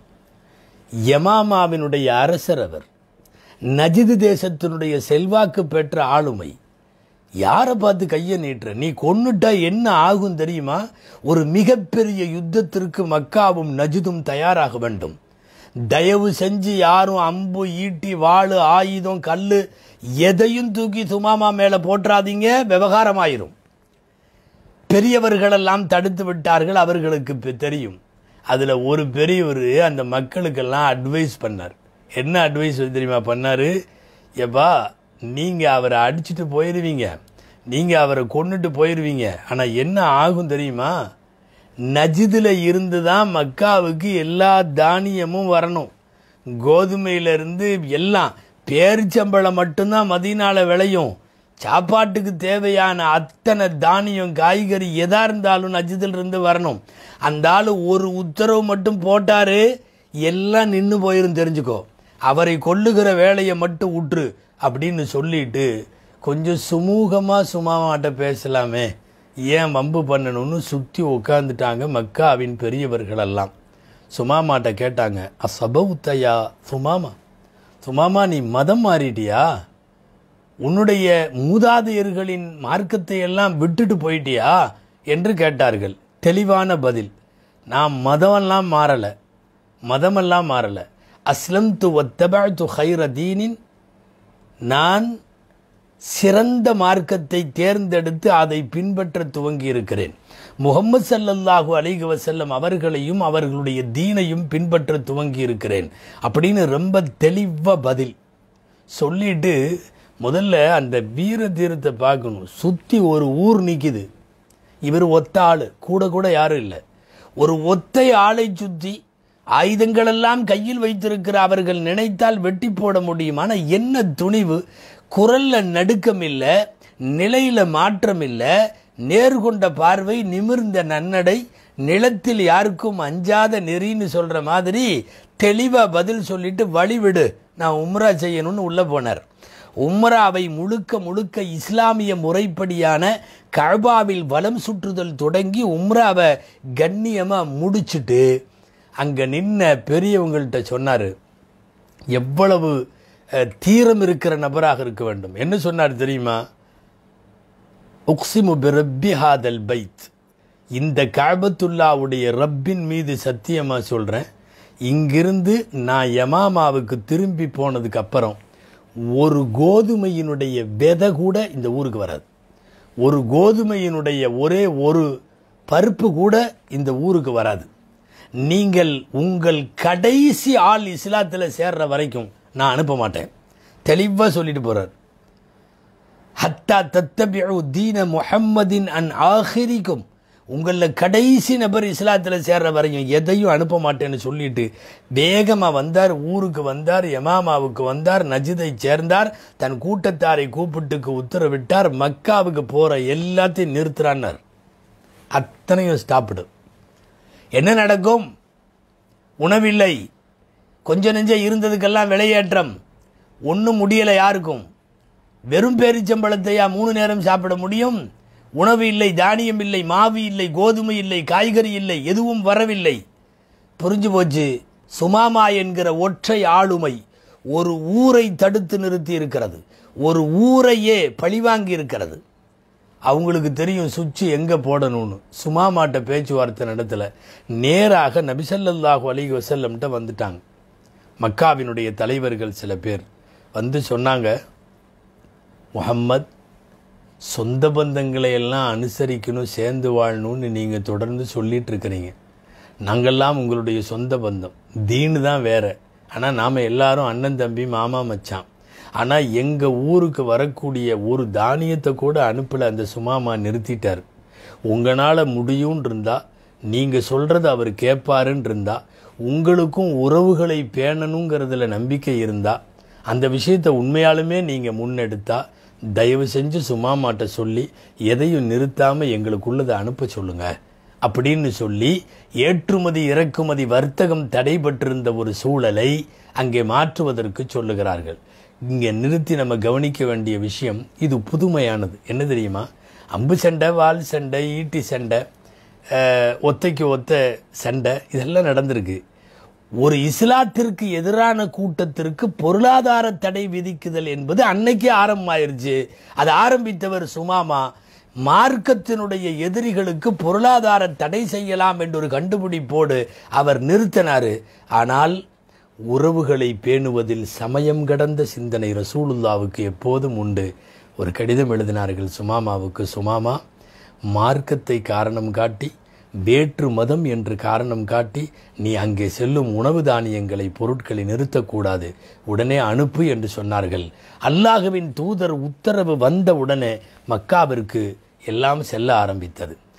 யமாமாவினுடைய அரசர் அவர் நஜிது தேசத்தினுடைய செல்வாக்கு பெற்ற ஆளுமை யாரை பார்த்து கையை நீட்டுற நீ கொன்னுட்டா என்ன ஆகும் தெரியுமா ஒரு மிகப்பெரிய யுத்தத்திற்கு மக்காவும் நஜிதும் தயாராக வேண்டும் தயவு செஞ்சு யாரும் அம்பு ஈட்டி வாளு ஆயுதம் கல்லு எதையும் தூக்கி சுமாமா மேலே போட்டுறாதீங்க விவகாரமாயிரும் பெரியவர்களெல்லாம் தடுத்து விட்டார்கள் அவர்களுக்கு பெ- தெரியும் அதில் ஒரு பெரியவர் அந்த மக்களுக்கெல்லாம் அட்வைஸ் பண்ணார் என்ன அட்வைஸ் தெரியுமா பண்ணார் எப்பா நீங்கள் அவரை அடிச்சுட்டு போயிடுவீங்க நீங்கள் அவரை கொன்னுட்டு போயிடுவீங்க ஆனால் என்ன ஆகும் தெரியுமா நஜிதில் இருந்து தான் மக்காவுக்கு எல்லா தானியமும் வரணும் கோதுமையிலிருந்து எல்லாம் பேரிச்சம்பழம் மட்டும்தான் மதியனால விளையும் சாப்பாட்டுக்கு தேவையான அத்தனை தானியம் காய்கறி எதா இருந்தாலும் நஜிதில் இருந்து வரணும் அந்த ஆள் ஒரு உத்தரவு மட்டும் போட்டாரு எல்லாம் நின்று போயிரும் தெரிஞ்சுக்கோ அவரை கொல்லுகிற வேலையை மட்டும் விட்டுரு அப்படின்னு சொல்லிட்டு கொஞ்சம் சுமூகமாக சுமாமாட்ட பேசலாமே ஏன் வம்பு பண்ணணும்னு சுற்றி உட்காந்துட்டாங்க மக்காவின் பெரியவர்கள் எல்லாம் சுமாமாட்ட கேட்டாங்க அசபவுத்தையா சுமாமா சுமாமா நீ மதம் மாறிட்டியா உன்னுடைய மூதாதையர்களின் மார்க்கத்தை எல்லாம் விட்டுட்டு போயிட்டியா என்று கேட்டார்கள் தெளிவான பதில் நான் மதமெல்லாம் மாறல மதமெல்லாம் மாறல அஸ்லம் து ஒத்தபாழ்த்து ஹைர தீனின் நான் சிறந்த மார்க்கத்தை தேர்ந்தெடுத்து அதை பின்பற்ற துவங்கி இருக்கிறேன் முகமது சல்லல்லாஹு அலைஹி வஸல்லம் அவர்களையும் அவர்களுடைய தீனையும் பின்பற்ற துவங்கி இருக்கிறேன் அப்படின்னு ரொம்ப தெளிவா பதில் சொல்லிட்டு முதல்ல அந்த வீர தீரத்தை பார்க்கணும் சுற்றி ஒரு ஊர் நிற்கிது இவர் ஒத்த ஆள் கூட கூட யாரும் இல்லை ஒரு ஒத்தை ஆளை சுற்றி ஆயுதங்களெல்லாம் கையில் வைத்திருக்கிற அவர்கள் நினைத்தால் வெட்டி போட முடியும் ஆனால் என்ன துணிவு குரல்ல நடுக்கம் இல்லை நிலையில மாற்றம் இல்லை நேர்கொண்ட பார்வை நிமிர்ந்த நன்னடை நிலத்தில் யாருக்கும் அஞ்சாத நெறின்னு சொல்ற மாதிரி தெளிவா பதில் சொல்லிட்டு வழிவிடு நான் உம்ரா செய்யணும்னு உள்ள போனார் உம்ராவை முழுக்க முழுக்க இஸ்லாமிய முறைப்படியான கழ்பாவில் வலம் சுற்றுதல் தொடங்கி உம்ராவை கண்ணியமா முடிச்சிட்டு அங்க நின்ன பெரியவங்கள்ட்ட சொன்னாரு எவ்வளவு அஹ், தீரம் இருக்கிற நபராக இருக்க வேண்டும் என்ன சொன்னார் தெரியுமா உக்சிமு பிரப்பி ஹாதல் பைத் இந்த காபத்துல்லாவுடைய ரப்பின் மீது சத்தியமா சொல்றேன் இங்கிருந்து நான் யமாமாவுக்கு திரும்பி போனதுக்கு அப்புறம் ஒரு கோதுமையினுடைய விதை கூட இந்த ஊருக்கு வராது ஒரு கோதுமையினுடைய ஒரே ஒரு பருப்பு கூட இந்த ஊருக்கு வராது நீங்கள் உங்கள் கடைசி ஆள் இஸ்லாத்தில் சேர்ற வரைக்கும் நான் அனுப்ப மாட்டேன் தெளிவாக சொல்லிட்டு போறார் ஹத்தா தத்தபிஉ தீன முஹம்மதின் அன் ஆஹிரிக்கும் உங்களில் கடைசி நபர் இஸ்லாத்தில் சேர்ற வரையும் எதையும் அனுப்ப மாட்டேன்னு சொல்லிட்டு வேகமாக வந்தார் ஊருக்கு வந்தார் யமாமாவுக்கு வந்தார் நஜிதை சேர்ந்தார் தன் கூட்டத்தாரை கூப்பிட்டுக்கு உத்தரவிட்டார் மக்காவுக்கு போகிற எல்லாத்தையும் நிறுத்துறான்னார் அத்தனையும் ஸ்டாப்பிடு என்ன நடக்கும் உணவில்லை கொஞ்ச நெஞ்ச இருந்ததுக்கெல்லாம் விலையேற்றம் ஒன்றும் முடியலை யாருக்கும் வெறும் பேரிச்சம்பழத்தையா மூணு நேரம் சாப்பிட முடியும் உணவு இல்லை தானியம் இல்லை மாவு இல்லை கோதுமை இல்லை காய்கறி இல்லை எதுவும் வரவில்லை புரிஞ்சு போச்சு சுமாமா என்கிற ஒற்றை ஆளுமை ஒரு ஊரை தடுத்து நிறுத்தி இருக்கிறது ஒரு ஊரையே பழிவாங்கி இருக்கிறது அவங்களுக்கு தெரியும் சுவிட்சு எங்கே போடணும்னு சுமாமாட்ட பேச்சுவார்த்தை நடத்தல நேராக நபிசல்லாஹு அலைஹி வசல்லம்கிட்ட வந்துட்டாங்க மக்காவினுடைய தலைவர்கள் சில பேர் வந்து சொன்னாங்க முஹம்மத் சொந்த பந்தங்களை எல்லாம் அனுசரிக்கணும் சேர்ந்து வாழணும்னு நீங்கள் தொடர்ந்து சொல்லிட்டு இருக்கிறீங்க நாங்கள்லாம் உங்களுடைய சொந்த பந்தம் தீனு தான் வேற ஆனால் நாம் எல்லாரும் அண்ணன் தம்பி மாமா மச்சான் ஆனால் எங்கள் ஊருக்கு வரக்கூடிய ஒரு தானியத்தை கூட அனுப்பல அந்த சுமாமா நிறுத்திட்டார் உங்களால் முடியும்னு இருந்தா நீங்கள் சொல்கிறத அவர் கேட்பாருன்னு இருந்தா உங்களுக்கும் உறவுகளை பேணணுங்கிறதுல நம்பிக்கை இருந்தா அந்த விஷயத்தை உண்மையாலுமே நீங்கள் முன்னெடுத்தா தயவு செஞ்சு சுமாமாட்ட சொல்லி எதையும் நிறுத்தாம எங்களுக்குள்ளதை அனுப்ப சொல்லுங்க அப்படின்னு சொல்லி ஏற்றுமதி இறக்குமதி வர்த்தகம் தடைபட்டிருந்த ஒரு சூழலை அங்கே மாற்றுவதற்கு சொல்லுகிறார்கள் இங்கே நிறுத்தி நம்ம கவனிக்க வேண்டிய விஷயம் இது புதுமையானது என்ன தெரியுமா அம்பு சண்டை வால் சண்டை ஈட்டி சண்டை அஹ், ஒத்தைக்கு ஒத்த சண்டை இதெல்லாம் நடந்திருக்கு ஒரு இஸ்லாத்திற்கு எதிரான கூட்டத்திற்கு பொருளாதார தடை விதிக்குதல் என்பது அன்னைக்கே ஆரம்பமாயிருச்சு அது ஆரம்பித்தவர் சுமாமா மார்க்கத்தினுடைய எதிரிகளுக்கு பொருளாதார தடை செய்யலாம் என்ற ஒரு கண்டுபிடிப்போடு அவர் நிறுத்தினாரு ஆனால் உறவுகளை பேணுவதில் சமயம் கடந்த சிந்தனை ரசூலுல்லாவுக்கு எப்போதும் உண்டு ஒரு கடிதம் எழுதினார்கள் சுமாமாவுக்கு சுமாமா மார்க்கத்தை காரணம் காட்டி வேற்று மதம் என்று காரணம் காட்டி நீ அங்கே செல்லும் உணவு தானியங்களை பொருட்களை நிறுத்தக்கூடாது உடனே அனுப்பு என்று சொன்னார்கள் அல்லாஹுவின் தூதர் உத்தரவு வந்த உடனே மக்காவிற்கு எல்லாம் செல்ல ஆரம்பித்தது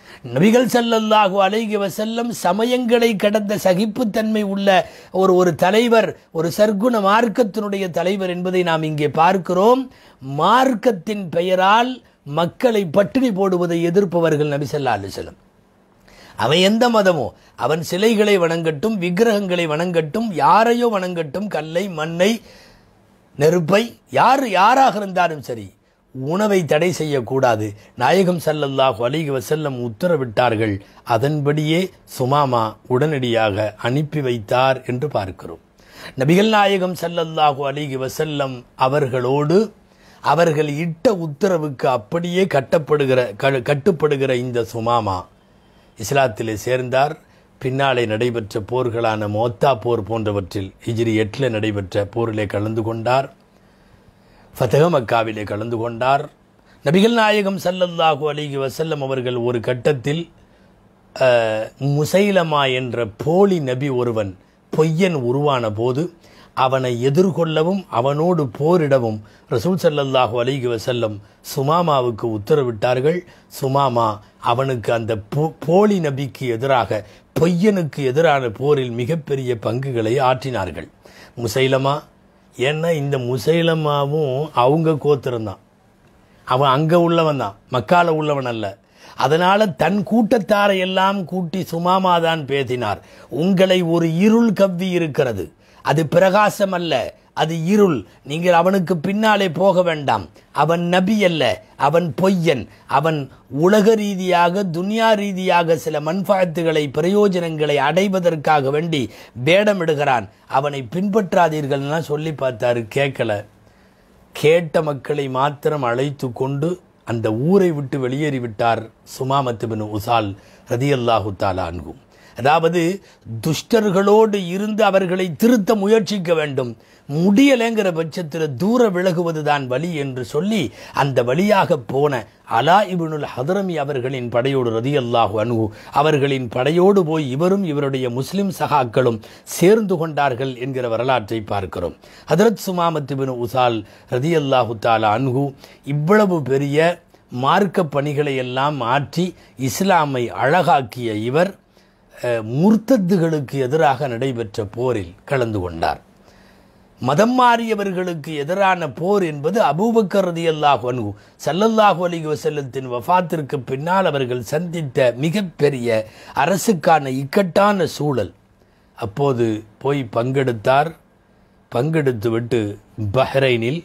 நபிகள் ஸல்லல்லாஹு அலைஹி வஸல்லம் சமயங்களை கடந்த சகிப்புத்தன்மை உள்ள ஒரு ஒரு தலைவர் ஒரு சர்க்குண மார்க்கத்தினுடைய தலைவர் என்பதை நாம் இங்கே பார்க்கிறோம் மார்க்கத்தின் பெயரால் மக்களை பட்டினி போடுவதை எதிர்ப்பவர்கள் நபி ஸல்லல்லாஹு அலைஹி வஸல்லம் அவன் எந்த மதமோ அவன் சிலைகளை வணங்கட்டும் விக்கிரகங்களை வணங்கட்டும் யாரையோ வணங்கட்டும் கல்லை மண்ணை நெருப்பை யார் யாராக இருந்தாலும் சரி உணவை தடை செய்யக்கூடாது நாயகம் ஸல்லல்லாஹு அலைஹி வஸல்லம் உத்தரவிட்டார்கள் அதன்படியே சுமாமா உடனடியாக அனுப்பி வைத்தார் என்று பார்க்கிறோம் நபிகள் நாயகம் ஸல்லல்லாஹு அலைஹி வஸல்லம் அவர்களோடு அவர்கள் இட்ட உத்தரவுக்கு அப்படியே கட்டப்படுகிற க- கட்டுப்படுகிற இந்த சுமாமா இஸ்லாத்திலே சேர்ந்தார் பின்னாலே நடைபெற்ற போர்களான மோத்தா போர் போன்றவற்றில் ஹிஜ்ரி எட்டில் நடைபெற்ற போரிலே கலந்து கொண்டார் ஃபதக மக்காவிலே கலந்து கொண்டார் நபிகள் நாயகம் ஸல்லல்லாஹு அலைஹி வஸல்லம் அவர்கள் ஒரு கட்டத்தில் அஹ், முசைலமா என்ற போலி நபி ஒருவன் பொய்யன் உருவான போது அவனை எதிர்கொள்ளவும் அவனோடு போரிடவும் ரசூல் ஸல்லல்லாஹு அலைஹி வஸல்லம் சுமாமாவுக்கு உத்தரவிட்டார்கள் சுமாமா அவனுக்கு அந்த போ- போலி நபிக்கு எதிராக பொய்யனுக்கு எதிரான போரில் மிகப்பெரிய பங்குகளை ஆற்றினார்கள் முசைலமா ஏன்னா இந்த முசைலமாவும் அவங்க கோத்திரம்தான் அவன் அங்க உள்ளவன் தான் மக்கால உள்ளவன் அல்ல அதனால தன் கூட்டத்தாரை எல்லாம் கூட்டி சுமாமாதான் பேசினார் உங்களை ஒரு இருள் கவ்வி இருக்கிறது அது பிரகாசம் அல்ல அது இருள் நீங்கள் அவனுக்கு பின்னாலே போக வேண்டாம் அவன் நபி அல்ல அவன் பொய்யன் அவன் உலக ரீதியாக துனியா ரீதியாக சில மண்பாத்துகளை பிரயோஜனங்களை அடைவதற்காக வேண்டி வேடமிடுகிறான் அவனை பின்பற்றாதீர்கள்லாம் சொல்லி பார்த்தாரு கேட்கல கேட்ட மக்களை மாத்திரம் அழைத்து கொண்டு அந்த ஊரை விட்டு வெளியேறிவிட்டார் சுமாமத்து பின் உசால் ரதியல்லாஹு தாலா அன்கும் அதாவது துஷ்டர்களோடு இருந்து அவர்களை திருத்த முயற்சிக்க வேண்டும் முடியலைங்கிற பட்சத்தில் தூர விலகுவதுதான் வழி என்று சொல்லி அந்த வழியாக போன அலா இப்னுல் ஹதரமி அவர்களின் படையோடு ரதியல்லாஹு அன்ஹு அவர்களின் படையோடு போய் இவரும் இவருடைய முஸ்லிம் சகாக்களும் சேர்ந்து கொண்டார்கள் என்கிற வரலாற்றை பார்க்கிறோம் ஹதரத் சுமாமத் பின் உசால் ரதியல்லாஹு தாலா அன்ஹு இவ்வளவு பெரிய மார்க்க பணிகளை எல்லாம் மாற்றி இஸ்லாமை அழகாக்கிய இவர் அஹ், முர்த்தத்துகளுக்கு எதிராக நடைபெற்ற போரில் கலந்து கொண்டார் மதம் மாறியவர்களுக்கு எதிரான போர் என்பது அபூபக்கர் ரதியல்லாஹு அன்ஹு ஸல்லல்லாஹு அலைஹி வஸல்லத்தின் வஃபாத்திற்கு பின்னால் அவர்கள் சந்தித்த மிகப்பெரிய அரசுக்கான இக்கட்டான சூழல் அப்போது போய் பங்கெடுத்தார் பங்கெடுத்துவிட்டு பஹ்ரைனில்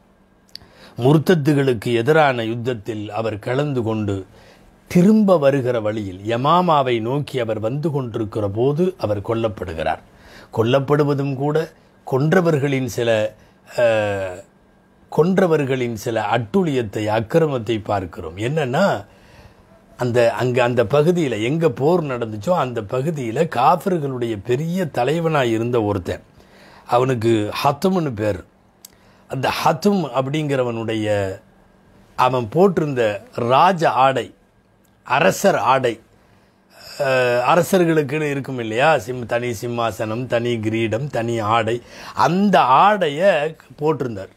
முர்த்தத்துகளுக்கு எதிரான யுத்தத்தில் அவர் கலந்து கொண்டு திரும்ப வருகிற வழியில் யமாமாவை நோக்கி அவர் வந்து கொண்டிருக்கிற போது அவர் கொல்லப்படுகிறார் கொல்லப்படுவதும் கூட கொன்றவர்களின் சில அஹ், கொன்றவர்களின் சில அட்டுழியத்தை அக்கிரமத்தை பார்க்கிறோம் என்னன்னா அந்த அங்கே அந்த பகுதியில் எங்கே போர் நடந்துச்சோ அந்த பகுதியில் காஃபிர்களுடைய பெரிய தலைவனாக இருந்த ஒருத்தன் அவனுக்கு ஹத்தும்னு பேர் அந்த ஹத்தும் அப்படிங்கிறவனுடைய அவன் போட்டிருந்த ராஜ ஆடை அரசர் ஆடை அஹ், அரசர்களுக்குன்னு இருக்கும் இல்லையா சிம் தனி சிம்மாசனம் தனி கிரீடம் தனி ஆடை அந்த ஆடையை போட்டிருந்தார்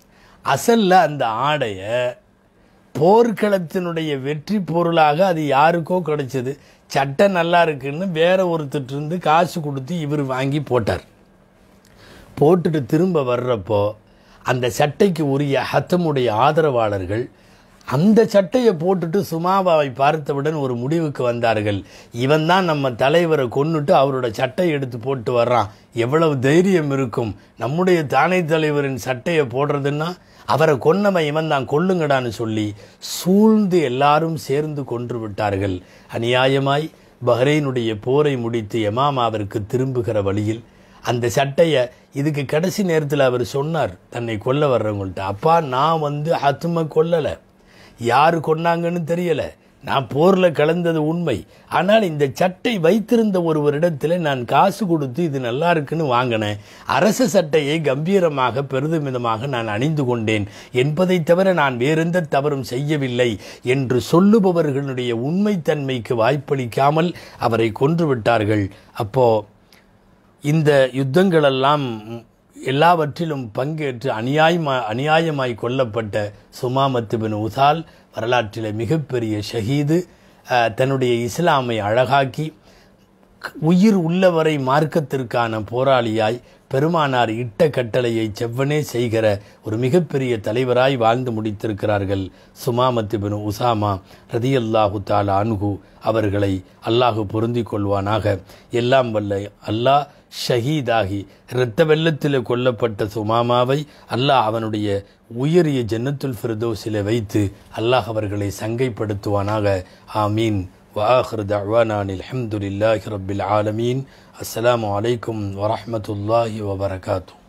அசல்ல அந்த ஆடையை போர்க்களத்தினுடைய வெற்றி பொருளாக அது யாருக்கோ கிடைச்சது சட்டை நல்லா இருக்குன்னு வேற ஒருத்தர் இருந்து காசு கொடுத்து இவர் வாங்கி போட்டார் போட்டுட்டு திரும்ப வர்றப்போ அந்த சட்டைக்கு உரிய ஹத்தமுடைய ஆதரவாளர்கள் அந்த சட்டையை போட்டுட்டு சுமாவாவை பார்த்தவுடன் ஒரு முடிவுக்கு வந்தார்கள் இவன் தான் நம்ம தலைவரை கொன்னுட்டு அவரோட சட்டையை எடுத்து போட்டு வர்றான் எவ்வளவு தைரியம் இருக்கும் நம்முடைய தானே தலைவரின் சட்டையை போடுறதுன்னா அவரை கொன்னவன் இவன் தான் கொல்லுங்கடான்னு சொல்லி சூழ்ந்து எல்லாரும் சேர்ந்து கொன்று விட்டார்கள் அநியாயமாய் பஹ்ரைனுடைய போரை முடித்து எமாமாவிற்கு திரும்புகிற வழியில் அந்த சட்டையை இதுக்கு கடைசி நேரத்தில் அவர் சொன்னார் தன்னை கொல்ல வர்றவங்கள்ட்ட அப்பா நான் வந்து ஹத்துமை கொல்லலை யார் கொன்னாங்கன்னு தெரியல நான் போரில் கலந்தது உண்மை ஆனால் இந்த சட்டை வைத்திருந்த ஒருவரிடத்தில் நான் காசு கொடுத்து இது நல்லா இருக்குன்னு வாங்கினேன் அரச சட்டையை கம்பீரமாக பெருமிதமாக நான் அணிந்து கொண்டேன் என்பதை தவிர நான் வேறெந்த தவறும் செய்யவில்லை என்று சொல்லுபவர்களுடைய உண்மைத்தன்மைக்கு வாய்ப்பளிக்காமல் அவரை கொன்று விட்டார்கள் அப்போ இந்த யுத்தங்களெல்லாம் எல்லாவற்றிலும் பங்கேற்று அநியாயமா அநியாயமாய் கொல்லப்பட்ட சுமாமத்து பின் உசால் வரலாற்றில் மிகப்பெரிய ஷஹீது அஹ், தன்னுடைய இஸ்லாமை அழகாக்கி உயிர் உள்ளவரை மார்க்கத்திற்கான போராளியாய் பெருமானார் இட்ட கட்டளையை செவ்வனே செய்கிற ஒரு மிகப்பெரிய தலைவராய் வாழ்ந்து முடித்திருக்கிறார்கள் சுமாமத் பின் உசாமா ரதியல்லாஹு தாலா அன்ஹு அவர்களை அல்லாஹு பொருந்திக் கொள்வானாக எல்லாம் வல்ல அல்லாஹ் ஷஹீதாகி இரத்த வெள்ளத்தில் கொல்லப்பட்ட சுமாமாவை அல்லாஹ் அவனுடைய உயரிய ஜன்னத்துல் ஃபிர்தோஸில் வைத்து அல்லாஹ் அவர்களை சங்கைப்படுத்துவானாக ஆமீன் وآخر دعوانا أن الحمد لله رب العالمين السلام عليكم ورحمة الله وبركاته